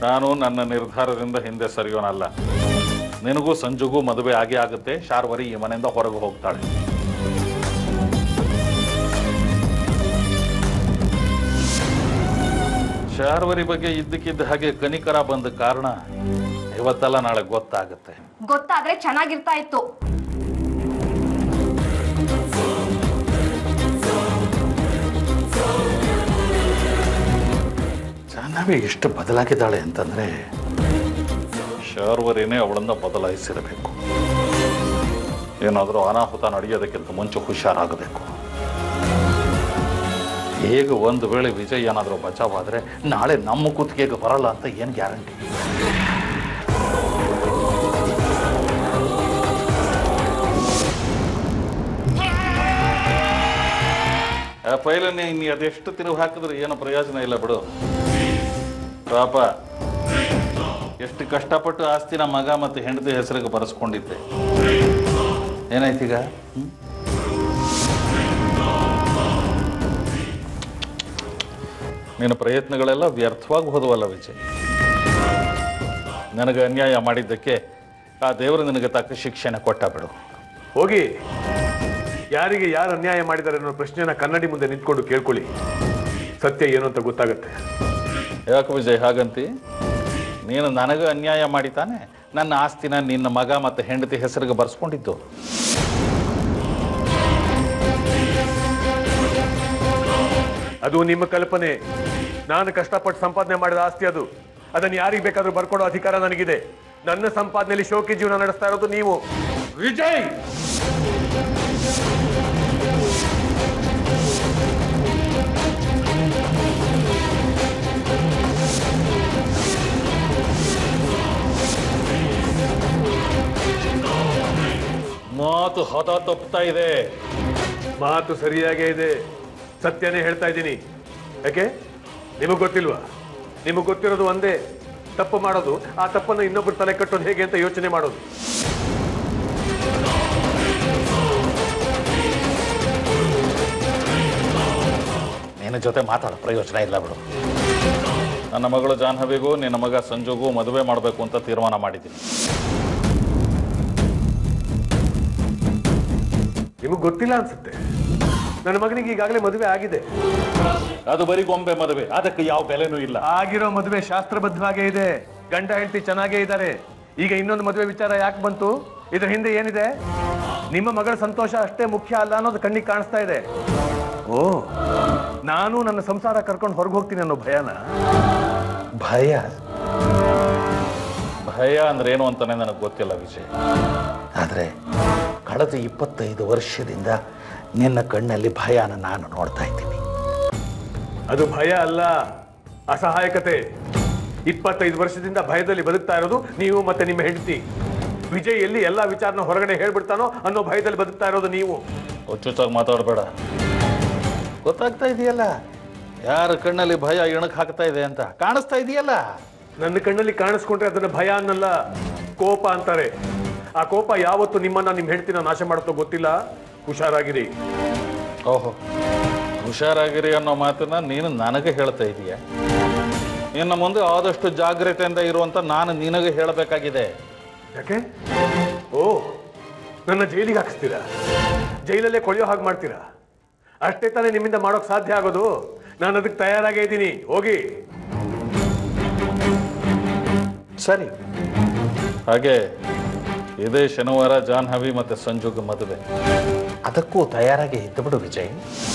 ನಾನು ನನ್ನ ನಿರ್ಧಾರದಿಂದ ಹಿಂದೆ ಸರಿಯೋನಲ್ಲ ನಿನಗೂ ಸಂಜುಗೂ ಮದುವೆ ಆಗೇ ಆಗುತ್ತೆ ಶಾರ್ವರಿ ಈ ಮನೆಯಿಂದ ಹೊರಗೆ ಹೋಗ್ತಾಳೆ ಶಾರ್ವರಿ ಬಗ್ಗೆ ಇದ್ದಕ್ಕಿದ್ದ ಹಾಗೆ ಕನಿಕರ ಬಂದ ಕಾರಣ ಇವತ್ತೆಲ್ಲ ನಾಳೆ ಗೊತ್ತಾಗುತ್ತೆ ಗೊತ್ತಾದ್ರೆ ಚೆನ್ನಾಗಿರ್ತಾ ಇತ್ತು ಜಾಹ್ನವಿ ಎಷ್ಟು ಬದಲಾಗಿದ್ದಾಳೆ ಅಂತಂದ್ರೆ ಶಾರ್ವರಿನೇ ಅವಳನ್ನ ಬದಲಾಯಿಸಿರಬೇಕು ಏನಾದರೂ ಅನಾಹುತ ನಡೆಯೋದಕ್ಕಿಂತ ಮುಂಚೆ ಹುಷಾರಾಗಬೇಕು ಈಗ ಒಂದು ವೇಳೆ ವಿಜಯ್ ಏನಾದರೂ ಬಚಾವಾದರೆ ನಾಳೆ ನಮ್ಮ ಕುತ್ತಿಗೆಗೆ ಬರಲ್ಲ ಅಂತ ಏನು ಗ್ಯಾರಂಟಿ ಆ ಫೈಲನ್ನೇ ಇನ್ನು ಅದೆಷ್ಟು ತಿರುವು ಹಾಕಿದ್ರೆ ಏನು ಪ್ರಯೋಜನ ಇಲ್ಲ ಬಿಡು ಪಾಪ ಎಷ್ಟು ಕಷ್ಟಪಟ್ಟು ಆಸ್ತಿನ ಮಗ ಮತ್ತು ಹೆಂಡತಿ ಹೆಸರಿಗೆ ಬರೆಸ್ಕೊಂಡಿದ್ದೆ ಏನಾಯ್ತೀಗ ಹ್ಮ್? ನಿನ್ನ ಪ್ರಯತ್ನಗಳೆಲ್ಲ ವ್ಯರ್ಥವಾಗಿ ಹೋದವಲ್ಲ ವಿಜಯ್ ನನಗೆ ಅನ್ಯಾಯ ಮಾಡಿದ್ದಕ್ಕೆ ಆ ದೇವರು ನಿನಗೆ ತಕ್ಕ ಶಿಕ್ಷೆನ ಕೊಟ್ಟ ಬಿಡು ಹೋಗಿ ಯಾರಿಗೆ ಯಾರು ಅನ್ಯಾಯ ಮಾಡಿದ್ದಾರೆ ಅನ್ನೋ ಪ್ರಶ್ನೆನ ಕನ್ನಡಿ ಮುಂದೆ ನಿಂತ್ಕೊಂಡು ಕೇಳ್ಕೊಳ್ಳಿ ಸತ್ಯ ಏನು ಅಂತ ಗೊತ್ತಾಗುತ್ತೆ ಯಾಕೆ ವಿಜಯ್ ಹಾಗಂತಿ ನೀನು ನನಗೆ ಅನ್ಯಾಯ ಮಾಡಿ ತಾನೆ ನನ್ನ ಆಸ್ತಿನ ನಿನ್ನ ಮಗ ಮತ್ತು ಹೆಂಡತಿ ಹೆಸರಿಗೆ ಬರ್ಸ್ಕೊಂಡಿದ್ದು ಅದು ನಿಮ್ಮ ಕಲ್ಪನೆ ನಾನು ಕಷ್ಟಪಟ್ಟು ಸಂಪಾದನೆ ಮಾಡಿದ ಆಸ್ತಿ ಅದು ಅದನ್ನು ಯಾರಿಗೆ ಬೇಕಾದ್ರೂ ಬರ್ಕೊಡೋ ಅಧಿಕಾರ ನನಗಿದೆ ನನ್ನ ಸಂಪಾದನೆಯಲ್ಲಿ ಶೋಕಿ ಜೀವನ ನಡೆಸ್ತಾ ಇರೋದು ನೀವು ವಿಜಯ್ ಮಾತು ಹದ ತಪ್ಪುತ್ತಾ ಇದೆ ಮಾತು ಸರಿಯಾಗೇ ಇದೆ ಸತ್ಯನೇ ಹೇಳ್ತಾ ಇದ್ದೀನಿ ಯಾಕೆ ನಿಮಗೆ ಗೊತ್ತಿಲ್ವಾ ನಿಮಗೆ ಗೊತ್ತಿರೋದು ಒಂದೇ ತಪ್ಪು ಮಾಡೋದು ಆ ತಪ್ಪನ್ನು ಇನ್ನೊಬ್ಬರು ತಲೆ ಕಟ್ಟೋದು ಹೇಗೆ ಅಂತ ಯೋಚನೆ ಮಾಡೋದು ನಿನ್ನ ಜೊತೆ ಮಾತಾಡೋ ಪ್ರಯೋಜನ ಇಲ್ಲ ಬಿಡು ನನ್ನ ಮಗಳು ಜಾಹ್ನವಿಗೂ ನಿನ್ನ ಮಗ ಸಂಜುಗೂ ಮದುವೆ ಮಾಡಬೇಕು ಅಂತ ತೀರ್ಮಾನ ಮಾಡಿದ್ದೀನಿ ನಿಮಗೆ ಗೊತ್ತಿಲ್ಲ ಅನ್ಸುತ್ತೆ ನನ್ನ ಮಗನಿಗೆ ಈಗಾಗಲೇ ಮದುವೆ ಆಗಿದೆ ಅದು ಬರೀ ಗೊಂಬೆ ಮದುವೆ ಅದಕ್ಕೆ ಯಾವ ಬೆಲೆನೂ ಇಲ್ಲ ಆಗಿರೋ ಮದುವೆ ಶಾಸ್ತ್ರಬದ್ಧವಾಗೇ ಇದೆ ಗಂಡ ಹೆಂಡತಿ ಚೆನ್ನಾಗೇ ಇದ್ದಾರೆ ಈಗ ಇನ್ನೊಂದು ಮದುವೆ ವಿಚಾರ ಯಾಕೆ ಬಂತು ಇದ್ರ ಹಿಂದೆ ಏನಿದೆ ನಿಮ್ಮ ಮಗಳ ಸಂತೋಷ ಅಷ್ಟೇ ಮುಖ್ಯ ಅಲ್ಲ ಅನ್ನೋದು ಕಣ್ಣಿಗೆ ಕಾಣಿಸ್ತಾ ಇದೆ ಓ ನಾನು ನನ್ನ ಸಂಸಾರ ಕರ್ಕೊಂಡು ಹೊರಗೆ ಹೋಗ್ತೀನಿ ಅನ್ನೋ ಭಯನ ಭಯ ಭಯ ಅಂದ್ರೆ ಏನು ಅಂತಾನೆ ನನಗೆ ಗೊತ್ತಿಲ್ಲ ವಿಜಯ್ ಆದರೆ ಕಳೆದ ಇಪ್ಪತ್ತೈದು ವರ್ಷದಿಂದ ನಿನ್ನ ಕಣ್ಣಲ್ಲಿ ಭಯನ ನಾನು ನೋಡ್ತಾ ಇದ್ದೀನಿ ಅದು ಭಯ ಅಲ್ಲ ಅಸಹಾಯಕತೆ ಇಪ್ಪತ್ತೈದು ವರ್ಷದಿಂದ ಭಯದಲ್ಲಿ ಬದುಕ್ತಾ ಇರೋದು ನೀವು ಮತ್ತೆ ನಿಮ್ಮ ಹೆಂಡತಿ ವಿಜಯ್ ಎಲ್ಲಿ ಎಲ್ಲಾ ವಿಚಾರನ ಹೊರಗಡೆ ಹೇಳ್ಬಿಡ್ತಾನೋ ಅನ್ನೋ ಭಯದಲ್ಲಿ ಬದುಕ್ತಾ ಇರೋದು ನೀವು ಹುಚ್ಚುಚ್ಚಾಗಿ ಮಾತಾಡಬೇಡ ಗೊತ್ತಾಗ್ತಾ ಇದೆಯಲ್ಲ ಯಾರ ಕಣ್ಣಲ್ಲಿ ಭಯ ಇಣಕ್ ಹಾಕ್ತಾ ಇದೆ ಅಂತ ಕಾಣಿಸ್ತಾ ಇದೆಯಲ್ಲ ನನ್ನ ಕಣ್ಣಲ್ಲಿ ಕಾಣಿಸ್ಕೊಂಡ್ರೆ ಅದನ್ನ ಭಯ ಅನ್ನಲ್ಲ ಕೋಪ ಅಂತಾರೆ ಆ ಕೋಪ ಯಾವತ್ತು ನಿಮ್ಮನ್ನ ನಿಮ್ಮ ಹೆಂಡತಿನ ನಾಶ ಮಾಡುತ್ತೋ ಗೊತ್ತಿಲ್ಲ ಹುಷಾರಾಗಿರಿ ಓಹೋ ಹುಷಾರಾಗಿರಿ ಅನ್ನೋ ಮಾತನ್ನ ನೀನು ನನಗೆ ಹೇಳ್ತಾ ಇದೀಯ ಇನ್ನು ಮುಂದೆ ಆದಷ್ಟು ಜಾಗ್ರತೆಯಿಂದ ಇರುವಂತ ನಾನು ನಿನಗೆ ಹೇಳಬೇಕಾಗಿದೆ ಯಾಕೆ ಓ ನನ್ನ ಜೈಲಿಗೆ ಹಾಕಿಸ್ತೀರಾ ಜೈಲಲ್ಲೇ ಕೊಳೆಯೋ ಹಾಗೆ ಮಾಡ್ತೀರಾ ಅಷ್ಟೇ ತಾನೇ ನಿಮ್ಮಿಂದ ಮಾಡೋಕ್ ಸಾಧ್ಯ ಆಗೋದು ನಾನು ಅದಕ್ಕೆ ತಯಾರಾಗೇ ಇದ್ದೀನಿ ಹೋಗಿ ಸರಿ ಹಾಗೆ ಇದೇ ಶನಿವಾರ ಜಾಹ್ನವಿ ಮತ್ತೆ ಸಂಜುಗ್ ಮದುವೆ ಅದಕ್ಕೂ ತಯಾರಾಗಿ ಇದ್ದು ಬಿಡು ವಿಜಯ್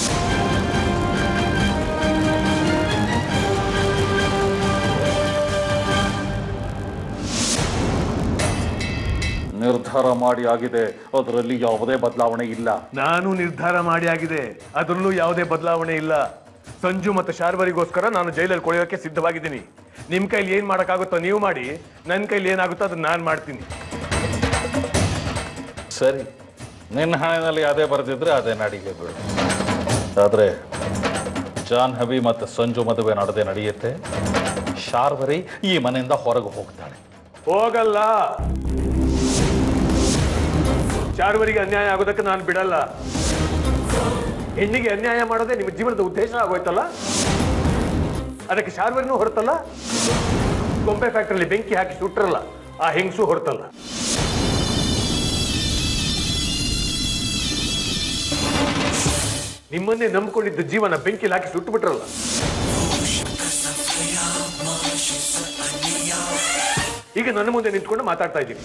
ನಿರ್ಧಾರ ಮಾಡಿ ಆಗಿದೆ ಅದರಲ್ಲಿ ಯಾವುದೇ ಬದಲಾವಣೆ ಇಲ್ಲ ನಾನು ನಿರ್ಧಾರ ಮಾಡಿ ಆಗಿದೆ ಅದರಲ್ಲೂ ಯಾವುದೇ ಬದಲಾವಣೆ ಇಲ್ಲ ಸಂಜು ಮತ್ತು ಶಾರ್ವರಿಗೋಸ್ಕರ ನಾನು ಜೈಲಲ್ಲಿ ಕೊಳೆಯೋಕೆ ಸಿದ್ಧವಾಗಿದ್ದೀನಿ ನಿಮ್ ಕೈಲಿ ಏನ್ ಮಾಡಕ್ಕಾಗುತ್ತೋ ನೀವು ಮಾಡಿ ನನ್ನ ಕೈಲಿ ಏನಾಗುತ್ತೋ ಅದನ್ನ ನಾನು ಮಾಡ್ತೀನಿ ಸರಿ ನಿನ್ನ ಹಣೆಯಲ್ಲಿ ಅದೇ ಬರೆದಿದ್ರೆ ಅದೇ ನಡಿಗೆ ಬಿಡು ಆದರೆ ಜಾಹ್ನವಿ ಮತ್ತು ಸಂಜು ಮದುವೆ ನಡೆದೇ ನಡೆಯುತ್ತೆ ಶಾರ್ವರಿ ಈ ಮನೆಯಿಂದ ಹೊರಗೆ ಹೋಗ್ತಾಳೆ ಹೋಗಲ್ಲ ಚಾರ್ವರಿಗೆ ಅನ್ಯಾಯ ಆಗೋದಕ್ಕೆ ನಾನು ಬಿಡಲ್ಲ ಹೆಣ್ಣಿಗೆ ಅನ್ಯಾಯ ಮಾಡೋದೇ ನಿಮ್ಮ ಜೀವನದ ಉದ್ದೇಶ ಆಗೋಯ್ತಲ್ಲ ಅದಕ್ಕೆ ಶಾರ್ವರಿನೂ ಹೊರತಲ್ಲ ಗೊಂಬೆ ಫ್ಯಾಕ್ಟ್ರಿಲಿ ಬೆಂಕಿ ಹಾಕಿ ಸುಟ್ರಲ್ಲ ಆ ಹೆಂಗಸು ಹೊರತಲ್ಲ ನಿಮ್ಮನ್ನೇ ನಂಬ್ಕೊಂಡಿದ್ದ ಜೀವನ ಬೆಂಕಿಲಿ ಹಾಕಿ ಸುಟ್ಟು ಬಿಟ್ರಲ್ಲ ಈಗ ನನ್ನ ಮುಂದೆ ನಿಂತ್ಕೊಂಡು ಮಾತಾಡ್ತಾ ಇದ್ದೀನಿ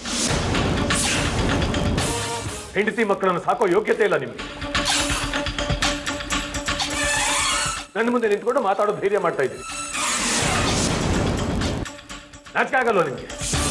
ಹೆಂಡತಿ ಮಕ್ಕಳನ್ನು ಸಾಕೋ ಯೋಗ್ಯತೆ ಇಲ್ಲ ನಿಮ್ಗೆ ನನ್ನ ಮುಂದೆ ನಿಂತ್ಕೊಂಡು ಮಾತಾಡೋ ಧೈರ್ಯ ಮಾಡ್ತಾ ಇದ್ದೀನಿ ನಾಚಿಕೆ ಆಗಲ್ವ ನಿಮ್ಗೆ